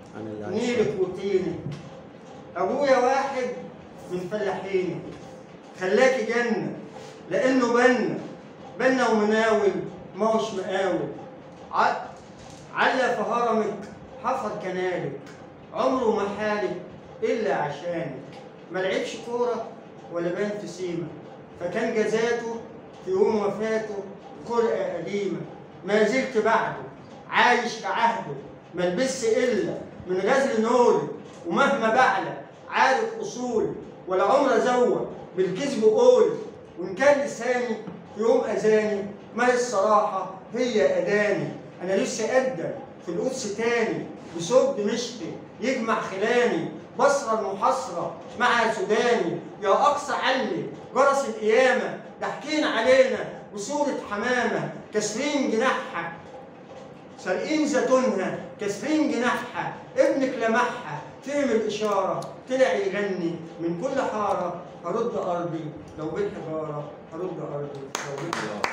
عن اللي عايش نيلك وطينك ابويا واحد من فلاحيني خلاكي جنة لانه بنا بنا ومناول ما هوش مقاول ع- على في هرمك حفر كنالك عمره ما حالك الا عشانك ما لعبش كوره ولا بان في سيما فكان جزاته في يوم وفاته قرأة قديمة ما زلت بعده عايش كعهده ما لبس إلا من غزل نور ومهما بعلى عارف أصول ولا عمر زوى بالكذب قول وإن كان لساني في يوم أذاني ما هي الصراحة هي أداني أنا لسه أقدم في القدس تاني بصوت دمشقي يجمع خلاني بصرة المحاصرة مع سوداني يا أقصى علي جرس القيامة ضاحكين علينا بصورة حمامة كاسرين جناحها سارقين زيتونها كاسرين جناحها ابنك لمحها فهم الإشارة طلع يغني من كل حارة هرد أرضي لو بالحجارة هرد أرضي لو بالحجارة